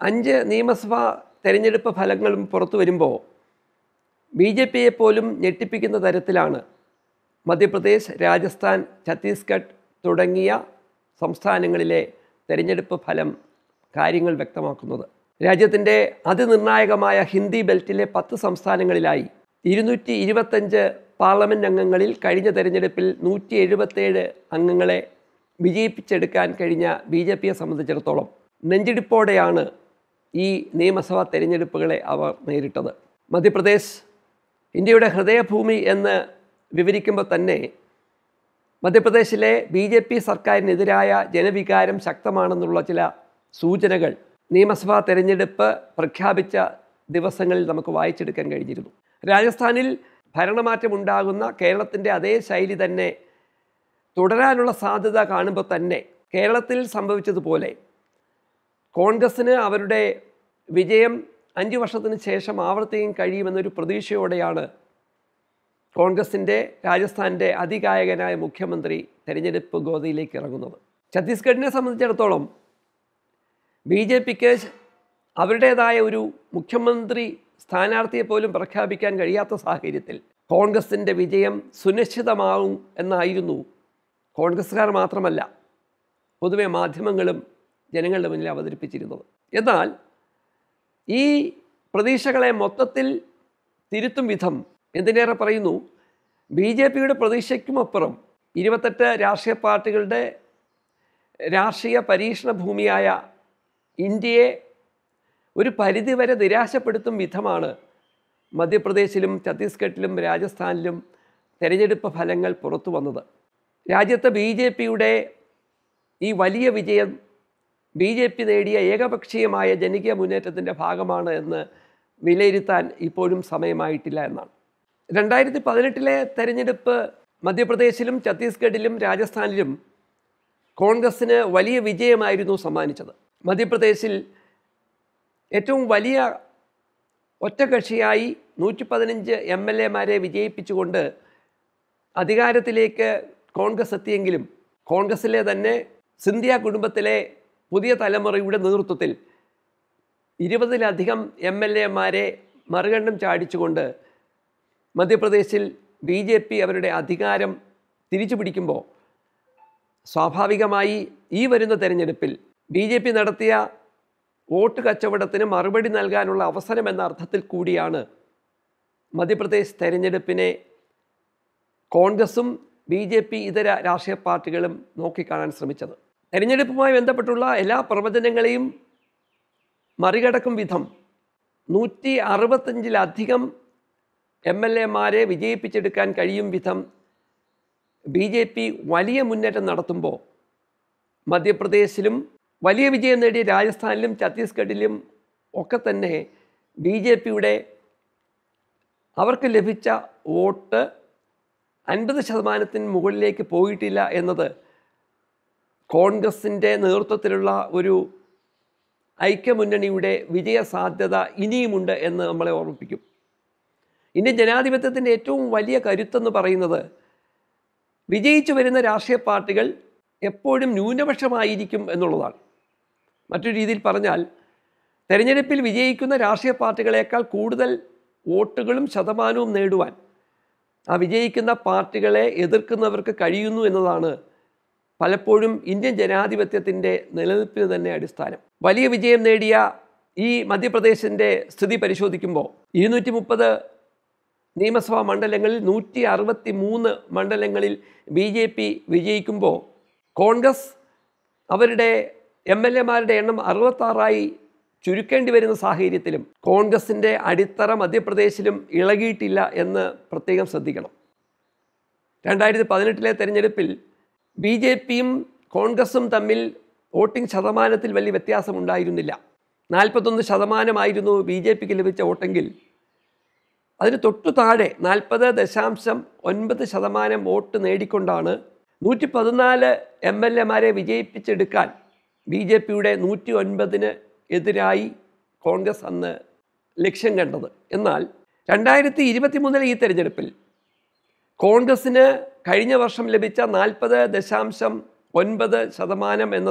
അഞ്ച് നിയമസഭാ തെരഞ്ഞെടുപ്പ് ഫലങ്ങളും പുറത്തു വരുമ്പോൾ ബി ജെ പിയെ പോലും ഞെട്ടിപ്പിക്കുന്ന തരത്തിലാണ് മധ്യപ്രദേശ് രാജസ്ഥാൻ ഛത്തീസ്ഗഡ് തുടങ്ങിയ സംസ്ഥാനങ്ങളിലെ തെരഞ്ഞെടുപ്പ് ഫലം കാര്യങ്ങൾ വ്യക്തമാക്കുന്നത് രാജ്യത്തിൻ്റെ അതിനിർണായകമായ ഹിന്ദി ബെൽറ്റിലെ പത്ത് സംസ്ഥാനങ്ങളിലായി ഇരുന്നൂറ്റി ഇരുപത്തഞ്ച് പാർലമെൻറ്റ് അംഗങ്ങളിൽ കഴിഞ്ഞ തെരഞ്ഞെടുപ്പിൽ നൂറ്റി എഴുപത്തേഴ് അംഗങ്ങളെ വിജയിപ്പിച്ചെടുക്കാൻ കഴിഞ്ഞ ബി ജെ പിയെ സംബന്ധിച്ചിടത്തോളം നെഞ്ചിടിപ്പോടെയാണ് ഈ നിയമസഭാ തെരഞ്ഞെടുപ്പുകളെ അവർ നേരിട്ടത് മധ്യപ്രദേശ് ഇന്ത്യയുടെ ഹൃദയഭൂമി എന്ന് വിവരിക്കുമ്പോൾ തന്നെ മധ്യപ്രദേശിലെ ബി ജെ പി സർക്കാരിനെതിരായ ജനവികാരം ശക്തമാണെന്നുള്ള ചില സൂചനകൾ നിയമസഭാ തെരഞ്ഞെടുപ്പ് പ്രഖ്യാപിച്ച ദിവസങ്ങളിൽ നമുക്ക് വായിച്ചെടുക്കാൻ കഴിഞ്ഞിരുന്നു രാജസ്ഥാനിൽ ഭരണമാറ്റമുണ്ടാകുന്ന കേരളത്തിൻ്റെ അതേ ശൈലി തന്നെ തുടരാനുള്ള സാധ്യത കാണുമ്പോൾ തന്നെ കേരളത്തിൽ സംഭവിച്ചതുപോലെ കോൺഗ്രസ്സിന് അവരുടെ വിജയം അഞ്ച് വർഷത്തിന് ശേഷം ആവർത്തിക്കാൻ കഴിയുമെന്നൊരു പ്രതീക്ഷയോടെയാണ് കോൺഗ്രസിൻ്റെ രാജസ്ഥാൻ്റെ അതികായകനായ മുഖ്യമന്ത്രി തെരഞ്ഞെടുപ്പ് ഗോതയിലേക്ക് ഇറങ്ങുന്നത് ഛത്തീസ്ഗഡിനെ സംബന്ധിച്ചിടത്തോളം ബി ജെ പിക്ക് അവരുടേതായ ഒരു മുഖ്യമന്ത്രി സ്ഥാനാർത്ഥിയെ പോലും പ്രഖ്യാപിക്കാൻ കഴിയാത്ത സാഹചര്യത്തിൽ കോൺഗ്രസിൻ്റെ വിജയം സുനിശ്ചിതമാവും എന്നായിരുന്നു കോൺഗ്രസ്സുകാർ മാത്രമല്ല പൊതുവെ മാധ്യമങ്ങളും ജനങ്ങളുടെ മുന്നിൽ അവതരിപ്പിച്ചിരുന്നത് എന്നാൽ ഈ പ്രതീക്ഷകളെ മൊത്തത്തിൽ തിരുത്തും വിധം എന്തിനേറെ പറയുന്നു ബി ജെ പിയുടെ പ്രതീക്ഷയ്ക്കുമപ്പുറം ഇരുപത്തെട്ട് രാഷ്ട്രീയ പാർട്ടികളുടെ രാഷ്ട്രീയ പരീക്ഷണ ഭൂമിയായ ഇന്ത്യയെ ഒരു പരിധിവരെ നിരാശപ്പെടുത്തും വിധമാണ് മധ്യപ്രദേശിലും ഛത്തീസ്ഗഡിലും രാജസ്ഥാനിലും തെരഞ്ഞെടുപ്പ് ഫലങ്ങൾ പുറത്തു വന്നത് രാജ്യത്ത് ബി ജെ പിയുടെ ഈ വലിയ വിജയം ബി ജെ പി നേടിയ ഏകപക്ഷീയമായ ജനകീയ മുന്നേറ്റത്തിൻ്റെ ഭാഗമാണ് എന്ന് വിലയിരുത്താൻ ഇപ്പോഴും സമയമായിട്ടില്ല എന്നാണ് രണ്ടായിരത്തി പതിനെട്ടിലെ തെരഞ്ഞെടുപ്പ് മധ്യപ്രദേശിലും ഛത്തീസ്ഗഡിലും രാജസ്ഥാനിലും കോൺഗ്രസ്സിന് വലിയ വിജയമായിരുന്നു സമ്മാനിച്ചത് മധ്യപ്രദേശിൽ ഏറ്റവും വലിയ ഒറ്റകക്ഷിയായി നൂറ്റി പതിനഞ്ച് എം എൽ എമാരെ വിജയിപ്പിച്ചുകൊണ്ട് അധികാരത്തിലേക്ക് കോൺഗ്രസ് എത്തിയെങ്കിലും കോൺഗ്രസ്സിലെ തന്നെ സിന്ധ്യ കുടുംബത്തിലെ പുതിയ തലമുറയുടെ നേതൃത്വത്തിൽ ഇരുപതിലധികം എം എൽ എമാരെ മറുകണ്ഠം ചാടിച്ചുകൊണ്ട് മധ്യപ്രദേശിൽ ബി ജെ പി അവരുടെ അധികാരം തിരിച്ചു പിടിക്കുമ്പോൾ സ്വാഭാവികമായി ഈ വരുന്ന തെരഞ്ഞെടുപ്പിൽ ബി ജെ പി നടത്തിയ വോട്ട് കച്ചവടത്തിന് മറുപടി നൽകാനുള്ള അവസരം എന്ന അർത്ഥത്തിൽ കൂടിയാണ് മധ്യപ്രദേശ് തെരഞ്ഞെടുപ്പിനെ കോൺഗ്രസും ബി ജെ പി ഇതര രാഷ്ട്രീയ പാർട്ടികളും നോക്കിക്കാണാൻ ശ്രമിച്ചത് തെരഞ്ഞെടുപ്പുമായി ബന്ധപ്പെട്ടുള്ള എല്ലാ പ്രവചനങ്ങളെയും മറികടക്കും വിധം നൂറ്റി അറുപത്തഞ്ചിലധികം എം എൽ എമാരെ വിജയിപ്പിച്ചെടുക്കാൻ കഴിയും വിധം ബി ജെ പി വലിയ മുന്നേറ്റം നടത്തുമ്പോൾ മധ്യപ്രദേശിലും വലിയ വിജയം നേടിയ രാജസ്ഥാനിലും ഛത്തീസ്ഗഡിലും ഒക്കെ തന്നെ ബി ജെ പിയുടെ അവർക്ക് ലഭിച്ച വോട്ട് അൻപത് ശതമാനത്തിന് മുകളിലേക്ക് പോയിട്ടില്ല എന്നത് കോൺഗ്രസിൻ്റെ നേതൃത്വത്തിലുള്ള ഒരു ഐക്യമുന്നണിയുടെ വിജയ സാധ്യത ഇനിയുമുണ്ട് എന്ന് നമ്മളെ ഓർമ്മിപ്പിക്കും ഇന്ത്യൻ ജനാധിപത്യത്തിൻ്റെ ഏറ്റവും വലിയ കരുത്തെന്ന് പറയുന്നത് വിജയിച്ചു വരുന്ന രാഷ്ട്രീയ പാർട്ടികൾ എപ്പോഴും ന്യൂനപക്ഷമായിരിക്കും എന്നുള്ളതാണ് മറ്റൊരു രീതിയിൽ പറഞ്ഞാൽ തെരഞ്ഞെടുപ്പിൽ വിജയിക്കുന്ന രാഷ്ട്രീയ പാർട്ടികളേക്കാൾ കൂടുതൽ വോട്ടുകളും ശതമാനവും നേടുവാൻ ആ വിജയിക്കുന്ന പാർട്ടികളെ എതിർക്കുന്നവർക്ക് കഴിയുന്നു എന്നതാണ് പലപ്പോഴും ഇന്ത്യൻ ജനാധിപത്യത്തിൻ്റെ നിലനിൽപ്പിന് തന്നെ അടിസ്ഥാനം വലിയ വിജയം നേടിയ ഈ മധ്യപ്രദേശിൻ്റെ സ്ഥിതി പരിശോധിക്കുമ്പോൾ ഇരുന്നൂറ്റി മുപ്പത് നിയമസഭാ മണ്ഡലങ്ങളിൽ നൂറ്റി അറുപത്തി മൂന്ന് മണ്ഡലങ്ങളിൽ ബി ജെ പി വിജയിക്കുമ്പോൾ കോൺഗ്രസ് അവരുടെ എം എൽ എമാരുടെ എണ്ണം അറുപത്താറായി ചുരുക്കേണ്ടി വരുന്ന സാഹചര്യത്തിലും കോൺഗ്രസിൻ്റെ അടിത്തറ മധ്യപ്രദേശിലും ഇളകിയിട്ടില്ല എന്ന് പ്രത്യേകം ശ്രദ്ധിക്കണം രണ്ടായിരത്തി പതിനെട്ടിലെ തെരഞ്ഞെടുപ്പിൽ ബി ജെ പിയും കോൺഗ്രസും തമ്മിൽ വോട്ടിംഗ് ശതമാനത്തിൽ വലിയ വ്യത്യാസമുണ്ടായിരുന്നില്ല നാൽപ്പത്തൊന്ന് ശതമാനമായിരുന്നു ബി ജെ പിക്ക് ലഭിച്ച വോട്ടെങ്കിൽ അതിന് തൊട്ടു താഴെ നാൽപ്പത് ദശാംശം ഒൻപത് ശതമാനം വോട്ട് നേടിക്കൊണ്ടാണ് നൂറ്റി പതിനാല് എം എൽ എമാരെ വിജയിപ്പിച്ചെടുക്കാൻ ബി ജെ പിയുടെ നൂറ്റി ഒൻപതിന് എതിരായി കോൺഗ്രസ് അന്ന് ലക്ഷ്യം കണ്ടത് എന്നാൽ രണ്ടായിരത്തി ഇരുപത്തി മൂന്നിലെ ഈ തെരഞ്ഞെടുപ്പിൽ കോൺഗ്രസ്സിന് കഴിഞ്ഞ വർഷം ലഭിച്ച നാൽപ്പത് ദശാംശം ഒൻപത് ശതമാനം എന്നത്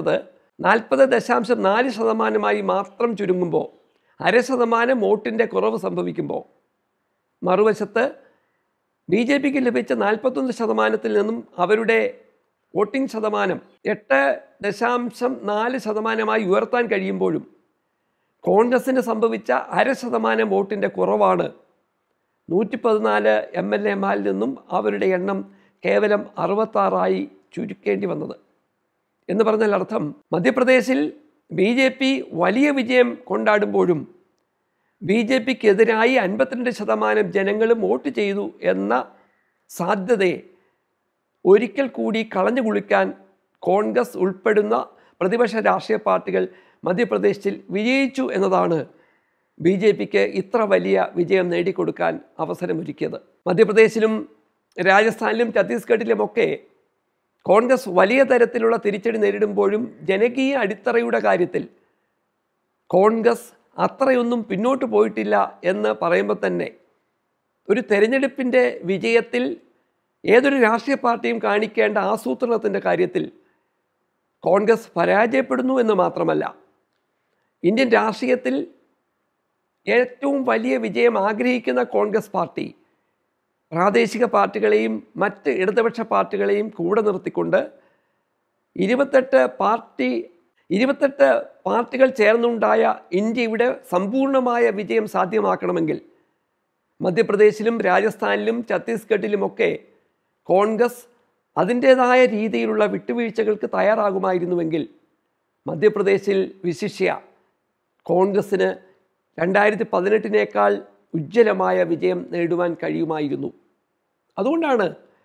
നാൽപ്പത് ദശാംശം നാല് ശതമാനമായി മാത്രം ചുരുങ്ങുമ്പോൾ അര ശതമാനം വോട്ടിൻ്റെ കുറവ് സംഭവിക്കുമ്പോൾ മറുവശത്ത് ബി ജെ പിക്ക് ലഭിച്ച നാൽപ്പത്തൊന്ന് ശതമാനത്തിൽ നിന്നും അവരുടെ വോട്ടിംഗ് ശതമാനം എട്ട് ദശാംശം നാല് ശതമാനമായി ഉയർത്താൻ കഴിയുമ്പോഴും കോൺഗ്രസിന് സംഭവിച്ച അര ശതമാനം വോട്ടിൻ്റെ കുറവാണ് നൂറ്റി പതിനാല് എം എൽ എമാരിൽ നിന്നും അവരുടെ എണ്ണം കേവലം അറുപത്താറായി ചുരുക്കേണ്ടി വന്നത് എന്ന് പറഞ്ഞാൽ അർത്ഥം മധ്യപ്രദേശിൽ ബി ജെ പി വലിയ വിജയം കൊണ്ടാടുമ്പോഴും ബി ജെ പിക്കെതിരായി അൻപത്തിരണ്ട് ശതമാനം ജനങ്ങളും വോട്ട് ചെയ്തു എന്ന സാധ്യതയെ ഒരിക്കൽ കൂടി കളഞ്ഞു കുളിക്കാൻ കോൺഗ്രസ് ഉൾപ്പെടുന്ന പ്രതിപക്ഷ രാഷ്ട്രീയ പാർട്ടികൾ മധ്യപ്രദേശിൽ വിജയിച്ചു എന്നതാണ് ബി ജെ പിക്ക് ഇത്ര വലിയ വിജയം നേടിക്കൊടുക്കാൻ അവസരമൊരുക്കിയത് മധ്യപ്രദേശിലും രാജസ്ഥാനിലും ഛത്തീസ്ഗഡിലുമൊക്കെ കോൺഗ്രസ് വലിയ തരത്തിലുള്ള തിരിച്ചടി നേരിടുമ്പോഴും ജനകീയ അടിത്തറയുടെ കാര്യത്തിൽ കോൺഗ്രസ് അത്രയൊന്നും പിന്നോട്ട് പോയിട്ടില്ല എന്ന് പറയുമ്പോൾ തന്നെ ഒരു തെരഞ്ഞെടുപ്പിൻ്റെ വിജയത്തിൽ ഏതൊരു രാഷ്ട്രീയ പാർട്ടിയും കാണിക്കേണ്ട ആസൂത്രണത്തിൻ്റെ കാര്യത്തിൽ കോൺഗ്രസ് പരാജയപ്പെടുന്നു എന്ന് മാത്രമല്ല ഇന്ത്യൻ രാഷ്ട്രീയത്തിൽ ഏറ്റവും വലിയ വിജയം ആഗ്രഹിക്കുന്ന കോൺഗ്രസ് പാർട്ടി പ്രാദേശിക പാർട്ടികളെയും മറ്റ് ഇടതുപക്ഷ പാർട്ടികളെയും കൂടെ നിർത്തിക്കൊണ്ട് ഇരുപത്തെട്ട് പാർട്ടി ഇരുപത്തെട്ട് പാർട്ടികൾ ചേർന്നുണ്ടായ ഇന്ത്യയുടെ സമ്പൂർണ്ണമായ വിജയം സാധ്യമാക്കണമെങ്കിൽ മധ്യപ്രദേശിലും രാജസ്ഥാനിലും ഛത്തീസ്ഗഡിലുമൊക്കെ കോൺഗ്രസ് അതിൻ്റേതായ രീതിയിലുള്ള വിട്ടുവീഴ്ചകൾക്ക് തയ്യാറാകുമായിരുന്നുവെങ്കിൽ മധ്യപ്രദേശിൽ വിശിഷ്യ കോൺഗ്രസ്സിന് രണ്ടായിരത്തി പതിനെട്ടിനേക്കാൾ ഉജ്ജ്വലമായ വിജയം നേടുവാൻ കഴിയുമായിരുന്നു അതുകൊണ്ടാണ്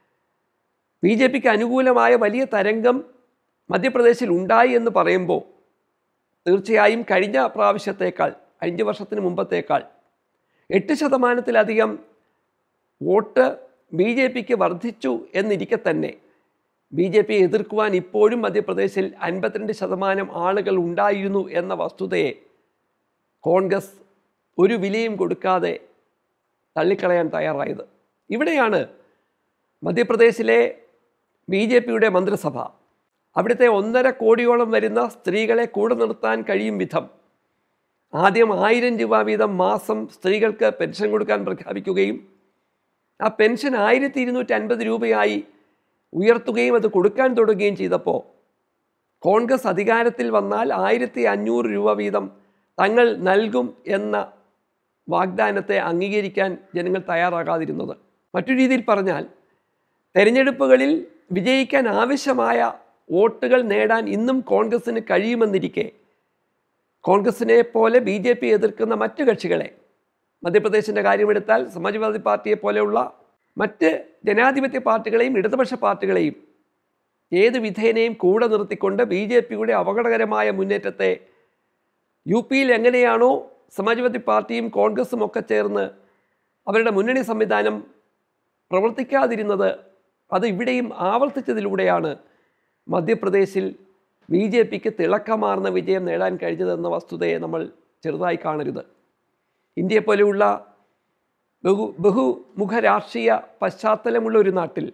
ബി ജെ പിക്ക് അനുകൂലമായ വലിയ തരംഗം മധ്യപ്രദേശിൽ ഉണ്ടായി എന്ന് പറയുമ്പോൾ തീർച്ചയായും കഴിഞ്ഞ പ്രാവശ്യത്തേക്കാൾ അഞ്ച് വർഷത്തിന് മുമ്പത്തേക്കാൾ എട്ട് ശതമാനത്തിലധികം വോട്ട് ബി ജെ പിക്ക് വർദ്ധിച്ചു എന്നിരിക്കെ തന്നെ ബി ജെ പി എതിർക്കുവാൻ ഇപ്പോഴും മധ്യപ്രദേശിൽ അൻപത്തിരണ്ട് ശതമാനം ആളുകൾ ഉണ്ടായിരുന്നു എന്ന വസ്തുതയെ കോൺഗ്രസ് ഒരു വിലയും കൊടുക്കാതെ തള്ളിക്കളയാൻ തയ്യാറായത് ഇവിടെയാണ് മധ്യപ്രദേശിലെ ബി ജെ പിയുടെ മന്ത്രിസഭ അവിടുത്തെ ഒന്നര കോടിയോളം വരുന്ന സ്ത്രീകളെ കൂടെ നിർത്താൻ കഴിയും വിധം ആദ്യം ആയിരം രൂപ വീതം മാസം സ്ത്രീകൾക്ക് പെൻഷൻ കൊടുക്കാൻ പ്രഖ്യാപിക്കുകയും ആ പെൻഷൻ ആയിരത്തി ഇരുന്നൂറ്റി അൻപത് രൂപയായി ഉയർത്തുകയും അത് കൊടുക്കാൻ തുടങ്ങുകയും ചെയ്തപ്പോൾ കോൺഗ്രസ് അധികാരത്തിൽ വന്നാൽ ആയിരത്തി അഞ്ഞൂറ് രൂപ വീതം തങ്ങൾ നൽകും എന്ന വാഗ്ദാനത്തെ അംഗീകരിക്കാൻ ജനങ്ങൾ തയ്യാറാകാതിരുന്നത് മറ്റു രീതിയിൽ പറഞ്ഞാൽ തെരഞ്ഞെടുപ്പുകളിൽ വിജയിക്കാൻ ആവശ്യമായ വോട്ടുകൾ നേടാൻ ഇന്നും കോൺഗ്രസ്സിന് കഴിയുമെന്നിരിക്കെ കോൺഗ്രസിനെ പോലെ ബി ജെ പി എതിർക്കുന്ന മറ്റു കക്ഷികളെ മധ്യപ്രദേശിൻ്റെ കാര്യമെടുത്താൽ സമാജ്വാദി പാർട്ടിയെ പോലെയുള്ള മറ്റ് ജനാധിപത്യ പാർട്ടികളെയും ഇടതുപക്ഷ പാർട്ടികളെയും ഏത് വിധേനയും കൂടെ നിർത്തിക്കൊണ്ട് ബി ജെ പിയുടെ അപകടകരമായ മുന്നേറ്റത്തെ യു പിയിൽ എങ്ങനെയാണോ സമാജ്വാദി പാർട്ടിയും കോൺഗ്രസും ഒക്കെ ചേർന്ന് അവരുടെ മുന്നണി സംവിധാനം പ്രവർത്തിക്കാതിരുന്നത് അത് ഇവിടെയും ആവർത്തിച്ചതിലൂടെയാണ് മധ്യപ്രദേശിൽ ബി ജെ പിക്ക് തിളക്കമാർന്ന വിജയം നേടാൻ കഴിഞ്ഞതെന്ന വസ്തുതയെ നമ്മൾ ചെറുതായി കാണരുത് ഇന്ത്യയെ പോലെയുള്ള ബഹു ബഹുമുഖ രാഷ്ട്രീയ പശ്ചാത്തലമുള്ള ഒരു നാട്ടിൽ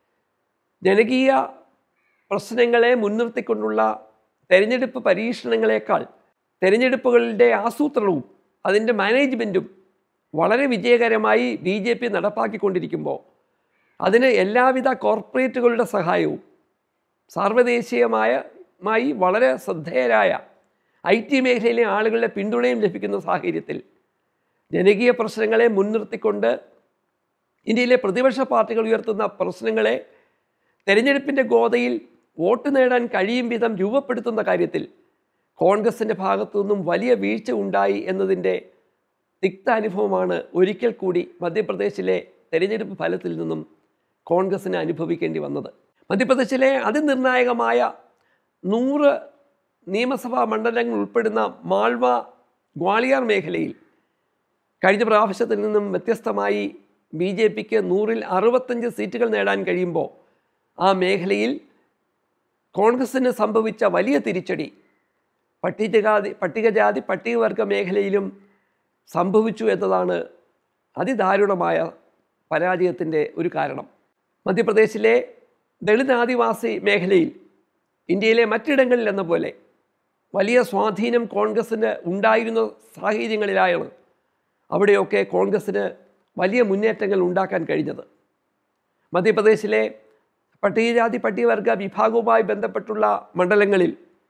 ജനകീയ പ്രശ്നങ്ങളെ മുൻനിർത്തിക്കൊണ്ടുള്ള തെരഞ്ഞെടുപ്പ് പരീക്ഷണങ്ങളെക്കാൾ തെരഞ്ഞെടുപ്പുകളുടെ ആസൂത്രണവും അതിൻ്റെ മാനേജ്മെൻറ്റും വളരെ വിജയകരമായി ബി ജെ പി നടപ്പാക്കിക്കൊണ്ടിരിക്കുമ്പോൾ അതിന് എല്ലാവിധ കോർപ്പറേറ്റുകളുടെ സഹായവും സാർവദേശീയമായ മായി വളരെ ശ്രദ്ധേയരായ ഐ ടി മേഖലയിലെ ആളുകളുടെ പിന്തുണയും ലഭിക്കുന്ന സാഹചര്യത്തിൽ ജനകീയ പ്രശ്നങ്ങളെ മുൻനിർത്തിക്കൊണ്ട് ഇന്ത്യയിലെ പ്രതിപക്ഷ പാർട്ടികൾ ഉയർത്തുന്ന പ്രശ്നങ്ങളെ തെരഞ്ഞെടുപ്പിൻ്റെ ഗോതയിൽ വോട്ട് നേടാൻ കഴിയും വിധം രൂപപ്പെടുത്തുന്ന കാര്യത്തിൽ കോൺഗ്രസിൻ്റെ ഭാഗത്തു നിന്നും വലിയ വീഴ്ച ഉണ്ടായി എന്നതിൻ്റെ തിക്ത അനുഭവമാണ് ഒരിക്കൽ കൂടി മധ്യപ്രദേശിലെ തെരഞ്ഞെടുപ്പ് ഫലത്തിൽ നിന്നും കോൺഗ്രസിന് അനുഭവിക്കേണ്ടി വന്നത് മധ്യപ്രദേശിലെ അതിനിർണായകമായ നൂറ് നിയമസഭാ മണ്ഡലങ്ങൾ ഉൾപ്പെടുന്ന മാൾവ ഗ്വാളിയാർ മേഖലയിൽ കഴിഞ്ഞ പ്രാവശ്യത്തിൽ നിന്നും വ്യത്യസ്തമായി ബി ജെ പിക്ക് നൂറിൽ അറുപത്തഞ്ച് സീറ്റുകൾ നേടാൻ കഴിയുമ്പോൾ ആ മേഖലയിൽ കോൺഗ്രസ്സിന് സംഭവിച്ച വലിയ തിരിച്ചടി പട്ടികജാതി പട്ടികജാതി പട്ടികവർഗ മേഖലയിലും സംഭവിച്ചു എന്നതാണ് അതിദാരുണമായ പരാജയത്തിൻ്റെ ഒരു കാരണം മധ്യപ്രദേശിലെ ദളിത് ആദിവാസി മേഖലയിൽ ഇന്ത്യയിലെ മറ്റിടങ്ങളിൽ എന്ന പോലെ വലിയ സ്വാധീനം കോൺഗ്രസ്സിന് ഉണ്ടായിരുന്ന സാഹചര്യങ്ങളിലായാണ് അവിടെയൊക്കെ കോൺഗ്രസ്സിന് വലിയ മുന്നേറ്റങ്ങൾ ഉണ്ടാക്കാൻ കഴിഞ്ഞത് മധ്യപ്രദേശിലെ പട്ടികജാതി പട്ടികവർഗ വിഭാഗവുമായി ബന്ധപ്പെട്ടുള്ള മണ്ഡലങ്ങളിൽ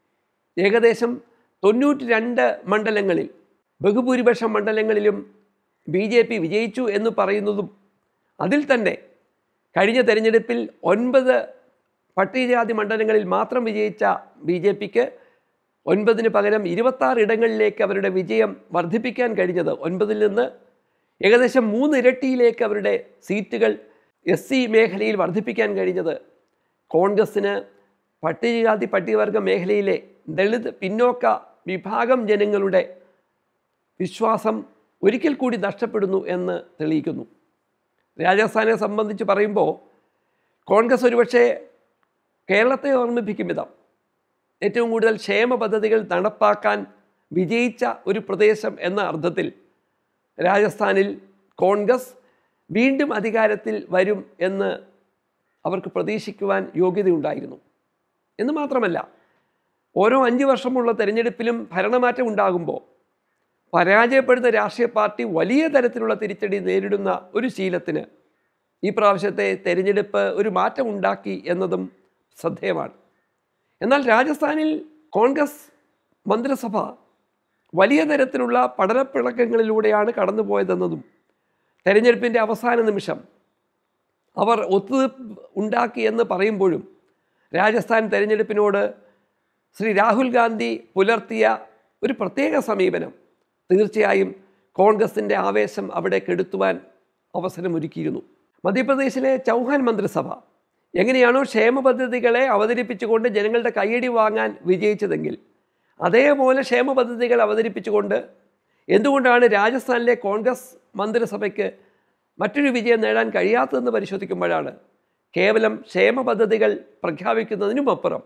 ഏകദേശം തൊണ്ണൂറ്റി രണ്ട് മണ്ഡലങ്ങളിൽ ബഹുഭൂരിപക്ഷം മണ്ഡലങ്ങളിലും ബി ജെ പി വിജയിച്ചു എന്ന് പറയുന്നതും അതിൽ തന്നെ കഴിഞ്ഞ തെരഞ്ഞെടുപ്പിൽ ഒൻപത് പട്ടികജാതി മണ്ഡലങ്ങളിൽ മാത്രം വിജയിച്ച ബി ജെ പിക്ക് ഒൻപതിന് പകരം ഇരുപത്താറ് ഇടങ്ങളിലേക്ക് അവരുടെ വിജയം വർദ്ധിപ്പിക്കാൻ കഴിഞ്ഞത് ഒൻപതിൽ നിന്ന് ഏകദേശം മൂന്ന് ഇരട്ടിയിലേക്ക് അവരുടെ സീറ്റുകൾ എസ് സി മേഖലയിൽ വർദ്ധിപ്പിക്കാൻ കഴിഞ്ഞത് കോൺഗ്രസ്സിന് പട്ടികജാതി പട്ടികവർഗ മേഖലയിലെ ദളിത് പിന്നോക്ക വിഭാഗം ജനങ്ങളുടെ വിശ്വാസം ഒരിക്കൽ കൂടി നഷ്ടപ്പെടുന്നു എന്ന് തെളിയിക്കുന്നു രാജസ്ഥാനെ സംബന്ധിച്ച് പറയുമ്പോൾ കോൺഗ്രസ് ഒരുപക്ഷെ കേരളത്തെ ഓർമ്മിപ്പിക്കും വിധം ഏറ്റവും കൂടുതൽ ക്ഷേമ പദ്ധതികൾ നടപ്പാക്കാൻ വിജയിച്ച ഒരു പ്രദേശം എന്ന അർത്ഥത്തിൽ രാജസ്ഥാനിൽ കോൺഗ്രസ് വീണ്ടും അധികാരത്തിൽ വരും എന്ന് അവർക്ക് പ്രതീക്ഷിക്കുവാൻ യോഗ്യതയുണ്ടായിരുന്നു എന്ന് മാത്രമല്ല ഓരോ അഞ്ച് വർഷമുള്ള തെരഞ്ഞെടുപ്പിലും ഭരണമാറ്റം ഉണ്ടാകുമ്പോൾ പരാജയപ്പെടുന്ന രാഷ്ട്രീയ പാർട്ടി വലിയ തരത്തിലുള്ള തിരിച്ചടി നേരിടുന്ന ഒരു ശീലത്തിന് ഈ പ്രാവശ്യത്തെ തെരഞ്ഞെടുപ്പ് ഒരു മാറ്റം ഉണ്ടാക്കി എന്നതും ശ്രദ്ധേയമാണ് എന്നാൽ രാജസ്ഥാനിൽ കോൺഗ്രസ് മന്ത്രിസഭ വലിയ തരത്തിലുള്ള പഠനപ്പിളക്കങ്ങളിലൂടെയാണ് കടന്നുപോയതെന്നതും തെരഞ്ഞെടുപ്പിൻ്റെ അവസാന നിമിഷം അവർ ഒത്തുതീർപ്പ് ഉണ്ടാക്കി എന്ന് പറയുമ്പോഴും രാജസ്ഥാൻ തെരഞ്ഞെടുപ്പിനോട് ശ്രീ രാഹുൽ ഗാന്ധി പുലർത്തിയ ഒരു പ്രത്യേക സമീപനം തീർച്ചയായും കോൺഗ്രസിൻ്റെ ആവേശം അവിടെ കെടുത്തുവാൻ അവസരമൊരുക്കിയിരുന്നു മധ്യപ്രദേശിലെ ചൗഹാൻ മന്ത്രിസഭ എങ്ങനെയാണോ ക്ഷേമ പദ്ധതികളെ അവതരിപ്പിച്ചുകൊണ്ട് ജനങ്ങളുടെ കയ്യടി വാങ്ങാൻ വിജയിച്ചതെങ്കിൽ അതേപോലെ ക്ഷേമ പദ്ധതികൾ അവതരിപ്പിച്ചുകൊണ്ട് എന്തുകൊണ്ടാണ് രാജസ്ഥാനിലെ കോൺഗ്രസ് മന്ത്രിസഭയ്ക്ക് മറ്റൊരു വിജയം നേടാൻ കഴിയാത്തതെന്ന് പരിശോധിക്കുമ്പോഴാണ് കേവലം ക്ഷേമ പദ്ധതികൾ പ്രഖ്യാപിക്കുന്നതിനുമപ്പുറം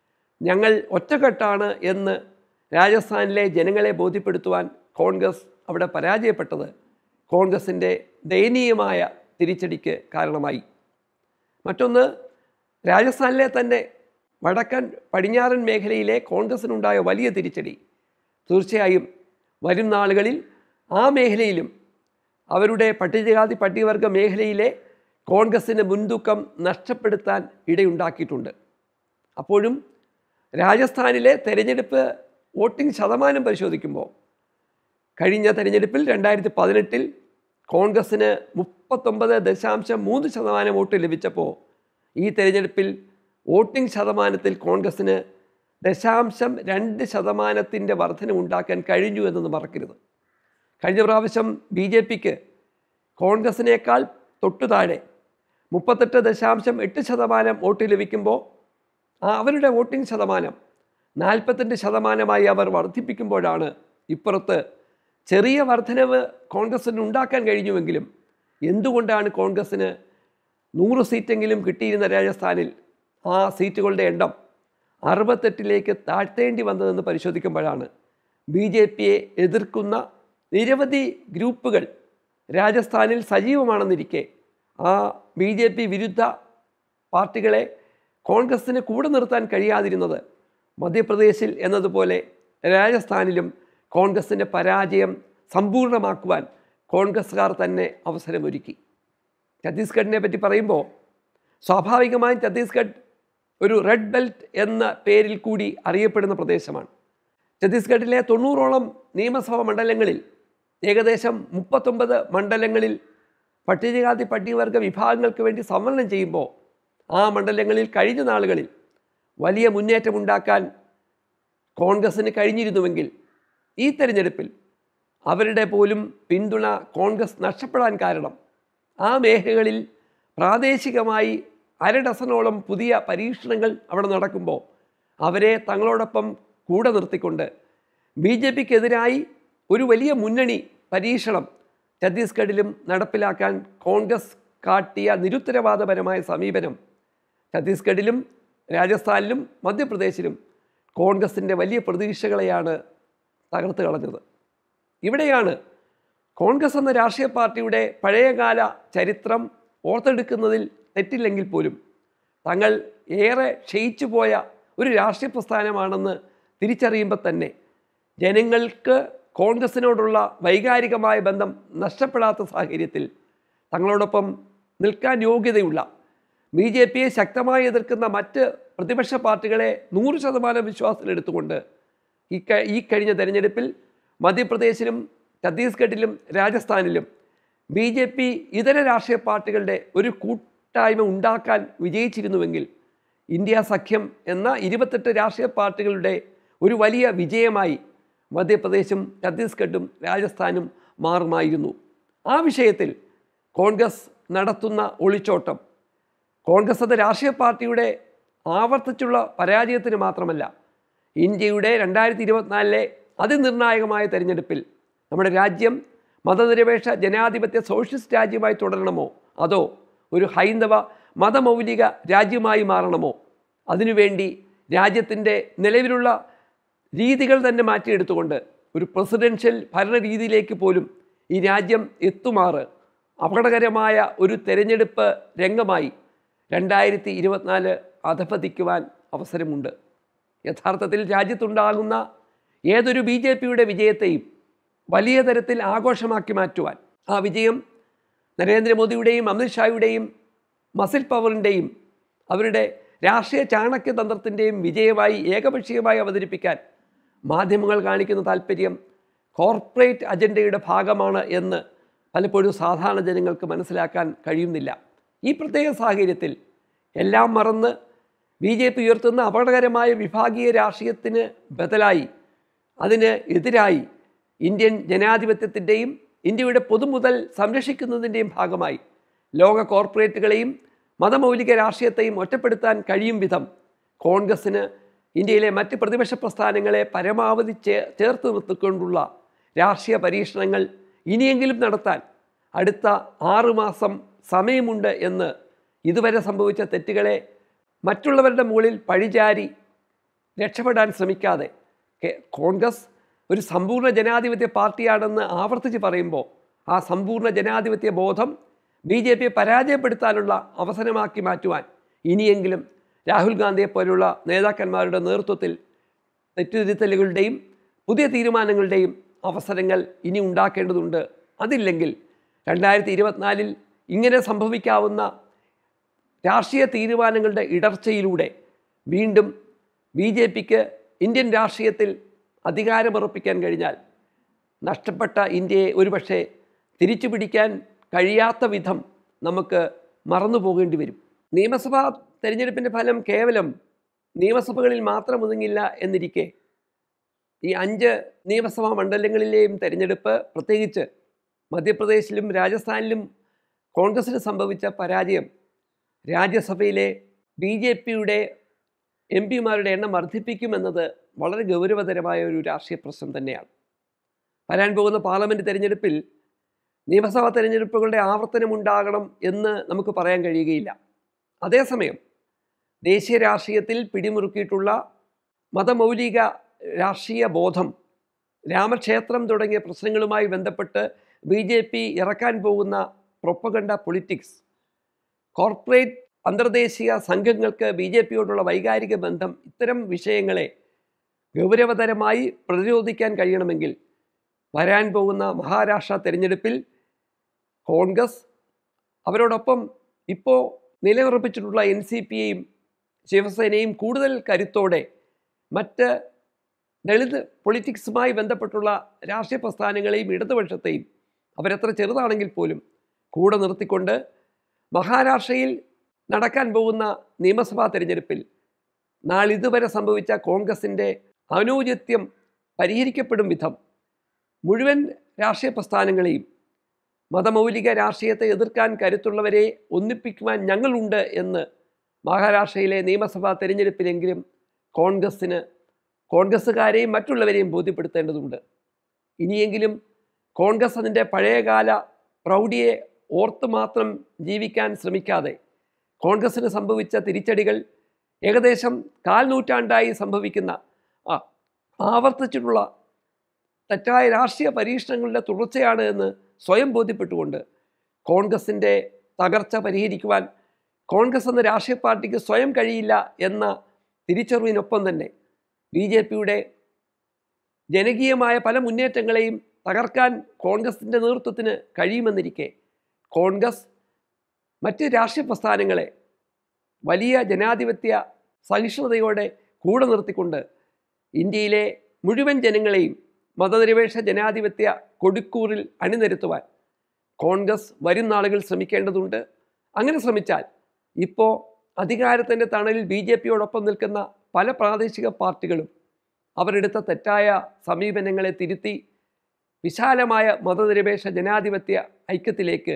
ഞങ്ങൾ ഒറ്റക്കെട്ടാണ് എന്ന് രാജസ്ഥാനിലെ ജനങ്ങളെ ബോധ്യപ്പെടുത്തുവാൻ കോൺഗ്രസ് അവിടെ പരാജയപ്പെട്ടത് കോൺഗ്രസിൻ്റെ ദയനീയമായ തിരിച്ചടിക്ക് കാരണമായി മറ്റൊന്ന് രാജസ്ഥാനിലെ തന്നെ വടക്കൻ പടിഞ്ഞാറൻ മേഖലയിലെ കോൺഗ്രസിനുണ്ടായ വലിയ തിരിച്ചടി തീർച്ചയായും വരും നാളുകളിൽ ആ മേഖലയിലും അവരുടെ പട്ടികജാതി പട്ടികവർഗ മേഖലയിലെ കോൺഗ്രസിന് മുൻതൂക്കം നഷ്ടപ്പെടുത്താൻ ഇടയുണ്ടാക്കിയിട്ടുണ്ട് അപ്പോഴും രാജസ്ഥാനിലെ തെരഞ്ഞെടുപ്പ് വോട്ടിംഗ് ശതമാനം പരിശോധിക്കുമ്പോൾ കഴിഞ്ഞ തെരഞ്ഞെടുപ്പിൽ രണ്ടായിരത്തി പതിനെട്ടിൽ കോൺഗ്രസ്സിന് മുപ്പത്തൊമ്പത് ദശാംശം മൂന്ന് ശതമാനം വോട്ട് ലഭിച്ചപ്പോൾ ഈ തെരഞ്ഞെടുപ്പിൽ വോട്ടിംഗ് ശതമാനത്തിൽ കോൺഗ്രസ്സിന് ദശാംശം രണ്ട് ശതമാനത്തിൻ്റെ വർധന ഉണ്ടാക്കാൻ കഴിഞ്ഞു എന്നത് മറക്കരുത് കഴിഞ്ഞ പ്രാവശ്യം ബി ജെ പിക്ക് കോൺഗ്രസിനേക്കാൾ തൊട്ടു താഴെ മുപ്പത്തെട്ട് ദശാംശം എട്ട് ശതമാനം വോട്ട് ലഭിക്കുമ്പോൾ ആ അവരുടെ വോട്ടിംഗ് ശതമാനം നാൽപ്പത്തിരണ്ട് ശതമാനമായി അവർ വർദ്ധിപ്പിക്കുമ്പോഴാണ് ഇപ്പുറത്ത് ചെറിയ വർധനവ് കോൺഗ്രസ്സിന് ഉണ്ടാക്കാൻ കഴിഞ്ഞുവെങ്കിലും എന്തുകൊണ്ടാണ് കോൺഗ്രസ്സിന് നൂറ് സീറ്റെങ്കിലും കിട്ടിയിരുന്ന രാജസ്ഥാനിൽ ആ സീറ്റുകളുടെ എണ്ണം അറുപത്തെട്ടിലേക്ക് താഴ്ത്തേണ്ടി വന്നതെന്ന് പരിശോധിക്കുമ്പോഴാണ് ബി ജെ പിയെ എതിർക്കുന്ന നിരവധി ഗ്രൂപ്പുകൾ രാജസ്ഥാനിൽ സജീവമാണെന്നിരിക്കെ ആ ബി ജെ പി വിരുദ്ധ പാർട്ടികളെ കോൺഗ്രസ്സിന് കൂടെ നിർത്താൻ കഴിയാതിരുന്നത് മധ്യപ്രദേശിൽ എന്നതുപോലെ രാജസ്ഥാനിലും കോൺഗ്രസിൻ്റെ പരാജയം സമ്പൂർണ്ണമാക്കുവാൻ കോൺഗ്രസ്സുകാർ തന്നെ അവസരമൊരുക്കി ഛത്തീസ്ഗഡിനെ പറ്റി പറയുമ്പോൾ സ്വാഭാവികമായും ഛത്തീസ്ഗഡ് ഒരു റെഡ് ബെൽറ്റ് എന്ന പേരിൽ കൂടി അറിയപ്പെടുന്ന പ്രദേശമാണ് ഛത്തീസ്ഗഡിലെ തൊണ്ണൂറോളം നിയമസഭാ മണ്ഡലങ്ങളിൽ ഏകദേശം മുപ്പത്തൊമ്പത് മണ്ഡലങ്ങളിൽ പട്ടികജാതി പട്ടികവർഗ വിഭാഗങ്ങൾക്ക് വേണ്ടി സംവരണം ചെയ്യുമ്പോൾ ആ മണ്ഡലങ്ങളിൽ കഴിഞ്ഞ നാളുകളിൽ വലിയ മുന്നേറ്റമുണ്ടാക്കാൻ കോൺഗ്രസ്സിന് കഴിഞ്ഞിരുന്നുവെങ്കിൽ ഈ തെരഞ്ഞെടുപ്പിൽ അവരുടെ പോലും പിന്തുണ കോൺഗ്രസ് നഷ്ടപ്പെടാൻ കാരണം ആ മേഖലകളിൽ പ്രാദേശികമായി അര ഡസനോളം പുതിയ പരീക്ഷണങ്ങൾ അവിടെ നടക്കുമ്പോൾ അവരെ തങ്ങളോടൊപ്പം കൂടെ നിർത്തിക്കൊണ്ട് ബി ജെ പിക്കെതിരായി ഒരു വലിയ മുന്നണി പരീക്ഷണം ഛത്തീസ്ഗഡിലും നടപ്പിലാക്കാൻ കോൺഗ്രസ് കാട്ടിയ നിരുത്തരവാദപരമായ സമീപനം ഛത്തീസ്ഗഡിലും രാജസ്ഥാനിലും മധ്യപ്രദേശിലും കോൺഗ്രസിൻ്റെ വലിയ പ്രതീക്ഷകളെയാണ് തകർത്ത് കളഞ്ഞത് ഇവിടെയാണ് കോൺഗ്രസ് എന്ന രാഷ്ട്രീയ പാർട്ടിയുടെ പഴയകാല ചരിത്രം ഓർത്തെടുക്കുന്നതിൽ തെറ്റില്ലെങ്കിൽ പോലും തങ്ങൾ ഏറെ ക്ഷയിച്ചു പോയ ഒരു രാഷ്ട്രീയ പ്രസ്ഥാനമാണെന്ന് തിരിച്ചറിയുമ്പോൾ തന്നെ ജനങ്ങൾക്ക് കോൺഗ്രസിനോടുള്ള വൈകാരികമായ ബന്ധം നഷ്ടപ്പെടാത്ത സാഹചര്യത്തിൽ തങ്ങളോടൊപ്പം നിൽക്കാൻ യോഗ്യതയുള്ള ബി ജെ പിയെ ശക്തമായി എതിർക്കുന്ന മറ്റ് പ്രതിപക്ഷ പാർട്ടികളെ നൂറ് ശതമാനം വിശ്വാസത്തിലെടുത്തുകൊണ്ട് ഈ ക- ഈ കഴിഞ്ഞ തെരഞ്ഞെടുപ്പിൽ മധ്യപ്രദേശിലും ഛത്തീസ്ഗഡിലും രാജസ്ഥാനിലും ബി ജെ പി ഇതര രാഷ്ട്രീയ പാർട്ടികളുടെ ഒരു കൂട്ടായ്മ ഉണ്ടാക്കാൻ വിജയിച്ചിരുന്നുവെങ്കിൽ ഇന്ത്യ സഖ്യം എന്ന ഇരുപത്തെട്ട് രാഷ്ട്രീയ പാർട്ടികളുടെ ഒരു വലിയ വിജയമായി മധ്യപ്രദേശും ഛത്തീസ്ഗഡും രാജസ്ഥാനും മാറുമായിരുന്നു ആ വിഷയത്തിൽ കോൺഗ്രസ് നടത്തുന്ന ഒളിച്ചോട്ടം കോൺഗ്രസ് എന്ന രാഷ്ട്രീയ പാർട്ടിയുടെ ആവർത്തിച്ചുള്ള പരാജയത്തിന് മാത്രമല്ല ഇന്ത്യയുടെ രണ്ടായിരത്തി ഇരുപത്തിനാലിലെ അതിനിർണായകമായ തെരഞ്ഞെടുപ്പിൽ നമ്മുടെ രാജ്യം മതനിരപേക്ഷ ജനാധിപത്യ സോഷ്യലിസ്റ്റ് രാജ്യമായി തുടരണമോ അതോ ഒരു ഹൈന്ദവ മതമൗലിക രാജ്യമായി മാറണമോ അതിനുവേണ്ടി രാജ്യത്തിൻ്റെ നിലവിലുള്ള രീതികൾ തന്നെ മാറ്റിയെടുത്തുകൊണ്ട് ഒരു പ്രസിഡൻഷ്യൽ ഭരണരീതിയിലേക്ക് പോലും ഈ രാജ്യം എത്തുമാറ് അപകടകരമായ ഒരു തെരഞ്ഞെടുപ്പ് രംഗമായി രണ്ടായിരത്തി ഇരുപത്തിനാല് അധപതിക്കുവാൻ അവസരമുണ്ട് യഥാർത്ഥത്തിൽ രാജ്യത്തുണ്ടാകുന്ന ഏതൊരു ബി ജെ പിയുടെ വിജയത്തെയും വലിയ തരത്തിൽ ആഘോഷമാക്കി മാറ്റുവാൻ ആ വിജയം നരേന്ദ്രമോദിയുടെയും അമിത്ഷായുടെയും മസിൽ പവറിൻ്റെയും അവരുടെ രാഷ്ട്രീയ ചാണക്യതന്ത്രത്തിൻ്റെയും വിജയമായി ഏകപക്ഷീയമായി അവതരിപ്പിക്കാൻ മാധ്യമങ്ങൾ കാണിക്കുന്ന താല്പര്യം കോർപ്പറേറ്റ് അജണ്ടയുടെ ഭാഗമാണ് എന്ന് പലപ്പോഴും സാധാരണ ജനങ്ങൾക്ക് മനസ്സിലാക്കാൻ കഴിയുന്നില്ല ഈ പ്രത്യേക സാഹചര്യത്തിൽ എല്ലാം മറന്ന് ബി ജെ പി ഉയർത്തുന്ന അപകടകരമായ വിഭാഗീയ രാഷ്ട്രീയത്തിന് ബദലായി അതിന് എതിരായി ഇന്ത്യൻ ജനാധിപത്യത്തിൻ്റെയും ഇന്ത്യയുടെ പൊതുമുതൽ സംരക്ഷിക്കുന്നതിൻ്റെയും ഭാഗമായി ലോക കോർപ്പറേറ്റുകളെയും മതമൗലിക രാഷ്ട്രീയത്തെയും ഒറ്റപ്പെടുത്താൻ കഴിയും വിധം കോൺഗ്രസ്സിന് ഇന്ത്യയിലെ മറ്റ് പ്രതിപക്ഷ പ്രസ്ഥാനങ്ങളെ പരമാവധി ചേ ചേർത്ത് നിർത്തിക്കൊണ്ടുള്ള രാഷ്ട്രീയ പരീക്ഷണങ്ങൾ ഇനിയെങ്കിലും നടത്താൻ അടുത്ത ആറുമാസം സമയമുണ്ട് എന്ന് ഇതുവരെ സംഭവിച്ച തെറ്റുകളെ മറ്റുള്ളവരുടെ മുകളിൽ പഴിചാരി രക്ഷപ്പെടാൻ ശ്രമിക്കാതെ കെ- കോൺഗ്രസ് ഒരു സമ്പൂർണ്ണ ജനാധിപത്യ പാർട്ടിയാണെന്ന് ആവർത്തിച്ച് പറയുമ്പോൾ ആ സമ്പൂർണ്ണ ജനാധിപത്യ ബോധം ബി ജെ പിയെ പരാജയപ്പെടുത്താനുള്ള അവസരമാക്കി മാറ്റുവാൻ ഇനിയെങ്കിലും രാഹുൽ ഗാന്ധിയെ പോലുള്ള നേതാക്കന്മാരുടെ നേതൃത്വത്തിൽ തെറ്റുതിരുത്തലുകളുടെയും പുതിയ തീരുമാനങ്ങളുടെയും അവസരങ്ങൾ ഇനി ഉണ്ടാക്കേണ്ടതുണ്ട് അതില്ലെങ്കിൽ രണ്ടായിരത്തി ഇരുപത്തിനാലിൽ ഇങ്ങനെ സംഭവിക്കാവുന്ന രാഷ്ട്രീയ തീരുമാനങ്ങളുടെ ഇടർച്ചയിലൂടെ വീണ്ടും ബി ജെ പിക്ക് ഇന്ത്യൻ രാഷ്ട്രീയത്തിൽ അധികാരമുറപ്പിക്കാൻ കഴിഞ്ഞാൽ നഷ്ടപ്പെട്ട ഇന്ത്യയെ ഒരുപക്ഷെ തിരിച്ചു പിടിക്കാൻ കഴിയാത്ത വിധം നമുക്ക് മറന്നു പോകേണ്ടി വരും നിയമസഭാ തെരഞ്ഞെടുപ്പിൻ്റെ ഫലം കേവലം നിയമസഭകളിൽ മാത്രം ഒതുങ്ങില്ല എന്നിരിക്കെ ഈ അഞ്ച് നിയമസഭാ മണ്ഡലങ്ങളിലെയും തെരഞ്ഞെടുപ്പ് പ്രത്യേകിച്ച് മധ്യപ്രദേശിലും രാജസ്ഥാനിലും കോൺഗ്രസിന് സംഭവിച്ച പരാജയം രാജ്യസഭയിലെ ബി ജെ പിയുടെ എം പിമാരുടെ എണ്ണം വർദ്ധിപ്പിക്കുമെന്നത് വളരെ ഗൗരവതരമായ ഒരു രാഷ്ട്രീയ പ്രശ്നം തന്നെയാണ് വരാൻ പോകുന്ന പാർലമെൻറ്റ് തെരഞ്ഞെടുപ്പിൽ നിയമസഭാ തെരഞ്ഞെടുപ്പുകളുടെ ആവർത്തനമുണ്ടാകണം എന്ന് നമുക്ക് പറയാൻ കഴിയുകയില്ല അതേസമയം ദേശീയ രാഷ്ട്രീയത്തിൽ പിടിമുറുക്കിയിട്ടുള്ള മതമൗലിക രാഷ്ട്രീയ ബോധം രാമക്ഷേത്രം തുടങ്ങിയ പ്രശ്നങ്ങളുമായി ബന്ധപ്പെട്ട് ബി ജെ പി ഇറക്കാൻ പോകുന്ന പ്രൊപ്പഗണ്ട പൊളിറ്റിക്സ് കോർപ്പറേറ്റ് അന്തർദേശീയ സംഘങ്ങൾക്ക് ബി ജെ പിയോടുള്ള വൈകാരിക ബന്ധം ഇത്തരം വിഷയങ്ങളെ ഗൗരവതരമായി പ്രതിരോധിക്കാൻ കഴിയണമെങ്കിൽ വരാൻ പോകുന്ന മഹാരാഷ്ട്ര തെരഞ്ഞെടുപ്പിൽ കോൺഗ്രസ് അവരോടൊപ്പം ഇപ്പോൾ നിലയുറപ്പിച്ചിട്ടുള്ള എൻ സി പിയെയും ശിവസേനയും കൂടുതൽ കരുത്തോടെ മറ്റ് ദളിത് പൊളിറ്റിക്സുമായി ബന്ധപ്പെട്ടുള്ള രാഷ്ട്രീയ പ്രസ്ഥാനങ്ങളെയും ഇടതുപക്ഷത്തെയും അവരെത്ര ചെറുതാണെങ്കിൽ പോലും കൂടെ നിർത്തിക്കൊണ്ട് മഹാരാഷ്ട്രയിൽ നടക്കാൻ പോകുന്ന നിയമസഭാ തെരഞ്ഞെടുപ്പിൽ നാളിതുവരെ സംഭവിച്ച കോൺഗ്രസിൻ്റെ അനൗചിത്യം പരിഹരിക്കപ്പെടും വിധം മുഴുവൻ രാഷ്ട്രീയ പ്രസ്ഥാനങ്ങളെയും മതമൗലിക രാഷ്ട്രീയത്തെ എതിർക്കാൻ കരുത്തുള്ളവരെ ഒന്നിപ്പിക്കുവാൻ ഞങ്ങളുണ്ട് എന്ന് മഹാരാഷ്ട്രയിലെ നിയമസഭാ തെരഞ്ഞെടുപ്പിലെങ്കിലും കോൺഗ്രസ്സിന് കോൺഗ്രസ്സുകാരെയും മറ്റുള്ളവരെയും ബോധ്യപ്പെടുത്തേണ്ടതുണ്ട് ഇനിയെങ്കിലും കോൺഗ്രസ് അതിൻ്റെ പഴയകാല പ്രൗഢിയെ ഓർത്ത് മാത്രം ജീവിക്കാൻ ശ്രമിക്കാതെ കോൺഗ്രസ്സിന് സംഭവിച്ച തിരിച്ചടികൾ ഏകദേശം കാൽ നൂറ്റാണ്ടായി സംഭവിക്കുന്ന ആ ആവർത്തിച്ചിട്ടുള്ള തെറ്റായ രാഷ്ട്രീയ പരീക്ഷണങ്ങളുടെ തുടർച്ചയാണ് എന്ന് സ്വയം ബോധ്യപ്പെട്ടുകൊണ്ട് കോൺഗ്രസിൻ്റെ തകർച്ച പരിഹരിക്കുവാൻ കോൺഗ്രസ് എന്ന രാഷ്ട്രീയ പാർട്ടിക്ക് സ്വയം കഴിയില്ല എന്ന തിരിച്ചറിവിനൊപ്പം തന്നെ ബി ജെ പിയുടെ ജനകീയമായ പല മുന്നേറ്റങ്ങളെയും തകർക്കാൻ കോൺഗ്രസിൻ്റെ നേതൃത്വത്തിന് കഴിയുമെന്നിരിക്കെ കോൺഗ്രസ് മറ്റ് രാഷ്ട്രീയ പ്രസ്ഥാനങ്ങളെ വലിയ ജനാധിപത്യ സഹിഷ്ണുതയോടെ കൂടെ നിർത്തിക്കൊണ്ട് ഇന്ത്യയിലെ മുഴുവൻ ജനങ്ങളെയും മതനിരപേക്ഷ ജനാധിപത്യ കൊടുക്കൂറിൽ അണിനിരത്തുവാൻ കോൺഗ്രസ് വരും നാളുകൾ ശ്രമിക്കേണ്ടതുണ്ട് അങ്ങനെ ശ്രമിച്ചാൽ ഇപ്പോൾ അധികാരത്തിൻ്റെ തണലിൽ ബി ജെ പിയോടൊപ്പം നിൽക്കുന്ന പല പ്രാദേശിക പാർട്ടികളും അവരെടുത്ത തെറ്റായ സമീപനങ്ങളെ തിരുത്തി വിശാലമായ മതനിരപേക്ഷ ജനാധിപത്യ ഐക്യത്തിലേക്ക്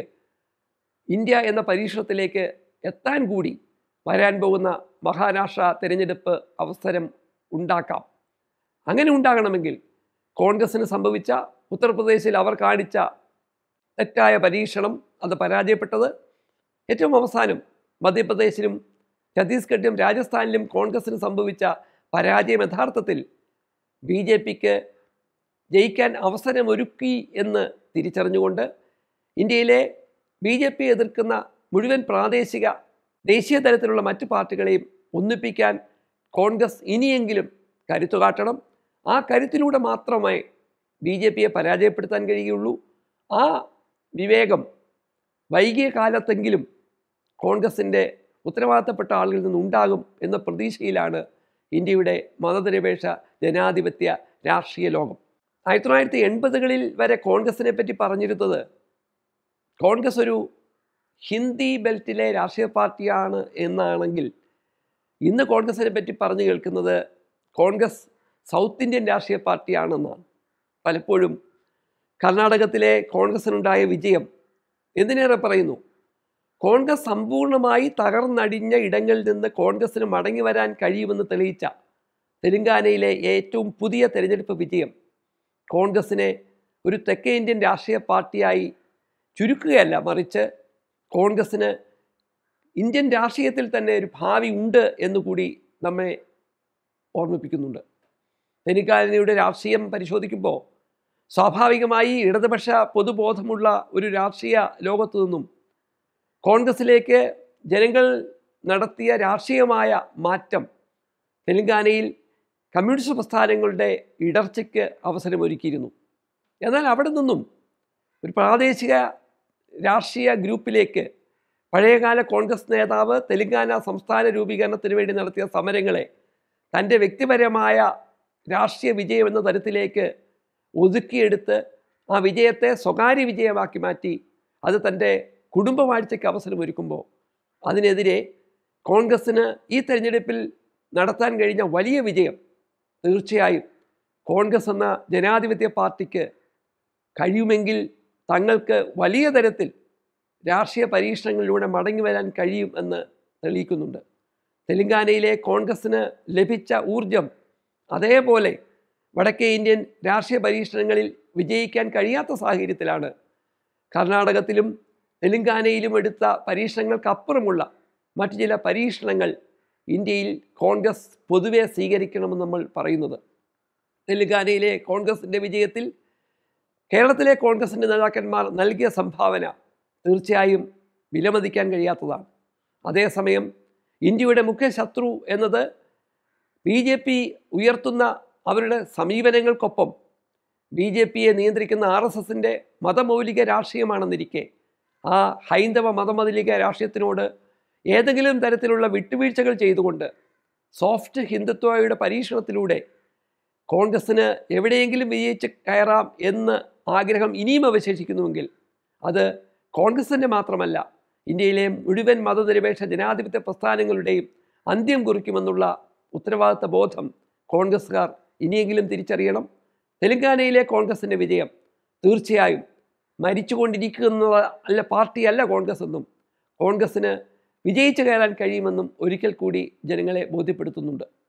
ഇന്ത്യ എന്ന പരീക്ഷണത്തിലേക്ക് എത്താൻ കൂടി വരാൻ പോകുന്ന മഹാരാഷ്ട്ര തിരഞ്ഞെടുപ്പ് അവസരം ഉണ്ടാക്കാം അങ്ങനെ ഉണ്ടാകണമെങ്കിൽ കോൺഗ്രസ്സിന് സംഭവിച്ച ഉത്തർപ്രദേശിൽ അവർ കാണിച്ച തെറ്റായ പരീക്ഷണം അത് പരാജയപ്പെട്ടത് ഏറ്റവും അവസാനം മധ്യപ്രദേശിലും ഛത്തീസ്ഗഡിലും രാജസ്ഥാനിലും കോൺഗ്രസ്സിന് സംഭവിച്ച പരാജയം യഥാർത്ഥത്തിൽ ബി ജെ പിക്ക് ജയിക്കാൻ അവസരമൊരുക്കി എന്ന് തിരിച്ചറിഞ്ഞുകൊണ്ട് ഇന്ത്യയിലെ ബി ജെ പി എതിർക്കുന്ന മുഴുവൻ പ്രാദേശിക ദേശീയ തലത്തിലുള്ള മറ്റു പാർട്ടികളെയും ഒന്നിപ്പിക്കാൻ കോൺഗ്രസ് ഇനിയെങ്കിലും കരുത്തു കാട്ടണം ആ കരുത്തിലൂടെ മാത്രമേ ബി ജെ പിയെ പരാജയപ്പെടുത്താൻ കഴിയുകയുള്ളൂ ആ വിവേകം വൈകിയ കാലത്തെങ്കിലും കോൺഗ്രസിൻ്റെ ഉത്തരവാദിത്തപ്പെട്ട ആളുകളിൽ നിന്നുണ്ടാകും എന്ന പ്രതീക്ഷയിലാണ് ഇന്ത്യയുടെ മതനിരപേക്ഷ ജനാധിപത്യ രാഷ്ട്രീയ ലോകം ആയിരത്തി തൊള്ളായിരത്തി എൺപതുകളിൽ വരെ കോൺഗ്രസിനെ പറ്റി പറഞ്ഞിരുന്നത് കോൺഗ്രസ് ഒരു ഹിന്ദി ബെൽറ്റിലെ രാഷ്ട്രീയ പാർട്ടിയാണ് എന്നാണെങ്കിൽ ഇന്ന് കോൺഗ്രസിനെ പറ്റി പറഞ്ഞു കേൾക്കുന്നത് കോൺഗ്രസ് സൗത്ത് ഇന്ത്യൻ രാഷ്ട്രീയ പാർട്ടിയാണെന്നാണ് പലപ്പോഴും കർണാടകത്തിലെ കോൺഗ്രസിനുണ്ടായ വിജയം എന്തിനേറെ പറയുന്നു കോൺഗ്രസ് സമ്പൂർണ്ണമായി തകർന്നടിഞ്ഞ ഇടങ്ങളിൽ നിന്ന് കോൺഗ്രസിന് മടങ്ങി വരാൻ കഴിയുമെന്ന് തെളിയിച്ച തെലങ്കാനയിലെ ഏറ്റവും പുതിയ തെരഞ്ഞെടുപ്പ് വിജയം കോൺഗ്രസിനെ ഒരു തെക്കേ ഇന്ത്യൻ രാഷ്ട്രീയ പാർട്ടിയായി ചുരുക്കുകയല്ല മറിച്ച് കോൺഗ്രസ്സിന് ഇന്ത്യൻ രാഷ്ട്രീയത്തിൽ തന്നെ ഒരു ഭാവി ഉണ്ട് എന്നുകൂടി നമ്മെ ഓർമ്മിപ്പിക്കുന്നുണ്ട് തെലങ്കാനയുടെ രാഷ്ട്രീയം പരിശോധിക്കുമ്പോൾ സ്വാഭാവികമായി ഇടതുപക്ഷ പൊതുബോധമുള്ള ഒരു രാഷ്ട്രീയ ലോകത്തു നിന്നും കോൺഗ്രസിലേക്ക് ജനങ്ങൾ നടത്തിയ രാഷ്ട്രീയമായ മാറ്റം തെലങ്കാനയിൽ കമ്മ്യൂണിസ്റ്റ് പ്രസ്ഥാനങ്ങളുടെ ഇടർച്ചയ്ക്ക് അവസരമൊരുക്കിയിരുന്നു എന്നാൽ അവിടെ നിന്നും ഒരു പ്രാദേശിക രാഷ്ട്രീയ ഗ്രൂപ്പിലേക്ക് പഴയകാല കോൺഗ്രസ് നേതാവ് തെലങ്കാന സംസ്ഥാന രൂപീകരണത്തിന് വേണ്ടി നടത്തിയ സമരങ്ങളെ തൻ്റെ വ്യക്തിപരമായ രാഷ്ട്രീയ വിജയം എന്ന തരത്തിലേക്ക് ഒതുക്കിയെടുത്ത് ആ വിജയത്തെ സ്വകാര്യ വിജയമാക്കി മാറ്റി അത് തൻ്റെ കുടുംബവാഴ്ചയ്ക്ക് അവസരമൊരുക്കുമ്പോൾ അതിനെതിരെ കോൺഗ്രസ്സിന് ഈ തെരഞ്ഞെടുപ്പിൽ നടത്താൻ കഴിഞ്ഞ വലിയ വിജയം തീർച്ചയായും കോൺഗ്രസ് എന്ന ജനാധിപത്യ പാർട്ടിക്ക് കഴിയുമെങ്കിൽ തങ്ങൾക്ക് വലിയ തരത്തിൽ രാഷ്ട്രീയ പരീക്ഷണങ്ങളിലൂടെ മടങ്ങി വരാൻ കഴിയും എന്ന് തെളിയിക്കുന്നുണ്ട് തെലങ്കാനയിലെ കോൺഗ്രസ്സിന് ലഭിച്ച ഊർജം അതേപോലെ വടക്കേ ഇന്ത്യൻ രാഷ്ട്രീയ പരീക്ഷണങ്ങളിൽ വിജയിക്കാൻ കഴിയാത്ത സാഹചര്യത്തിലാണ് കർണാടകത്തിലും തെലങ്കാനയിലും എടുത്ത പരീക്ഷണങ്ങൾക്കപ്പുറമുള്ള മറ്റു ചില പരീക്ഷണങ്ങൾ ഇന്ത്യയിൽ കോൺഗ്രസ് പൊതുവെ സ്വീകരിക്കണമെന്ന് നമ്മൾ പറയുന്നത് തെലങ്കാനയിലെ കോൺഗ്രസിൻ്റെ വിജയത്തിൽ കേരളത്തിലെ കോൺഗ്രസിൻ്റെ നേതാക്കന്മാർ നൽകിയ സംഭാവന തീർച്ചയായും വിലമതിക്കാൻ കഴിയാത്തതാണ് അതേസമയം ഇന്ത്യയുടെ മുഖ്യ ശത്രു എന്നത് ബി ജെ പി ഉയർത്തുന്ന അവരുടെ സമീപനങ്ങൾക്കൊപ്പം ബി ജെ പിയെ നിയന്ത്രിക്കുന്ന ആർ എസ് എസിൻ്റെ മതമൗലിക രാഷ്ട്രീയമാണെന്നിരിക്കെ ആ ഹൈന്ദവ മതമൗലിക രാഷ്ട്രീയത്തിനോട് ഏതെങ്കിലും തരത്തിലുള്ള വിട്ടുവീഴ്ചകൾ ചെയ്തുകൊണ്ട് സോഫ്റ്റ് ഹിന്ദുത്വയുടെ പരീക്ഷണത്തിലൂടെ കോൺഗ്രസ്സിന് എവിടെയെങ്കിലും വിജയിച്ച് കയറാം എന്ന് ആഗ്രഹം ഇനിയും അവശേഷിക്കുന്നുവെങ്കിൽ അത് കോൺഗ്രസിൻ്റെ മാത്രമല്ല ഇന്ത്യയിലെ മുഴുവൻ മതനിരപേക്ഷ ജനാധിപത്യ പ്രസ്ഥാനങ്ങളുടെയും അന്ത്യം കുറിക്കുമെന്നുള്ള ഉത്തരവാദിത്ത ബോധം കോൺഗ്രസ്സുകാർ ഇനിയെങ്കിലും തിരിച്ചറിയണം തെലങ്കാനയിലെ കോൺഗ്രസിൻ്റെ വിജയം തീർച്ചയായും മരിച്ചുകൊണ്ടിരിക്കുന്ന അല്ല പാർട്ടിയല്ല കോൺഗ്രസ് എന്നും കോൺഗ്രസ്സിന് വിജയിച്ചു കയറാൻ കഴിയുമെന്നും ഒരിക്കൽ കൂടി ജനങ്ങളെ ബോധ്യപ്പെടുത്തുന്നുണ്ട്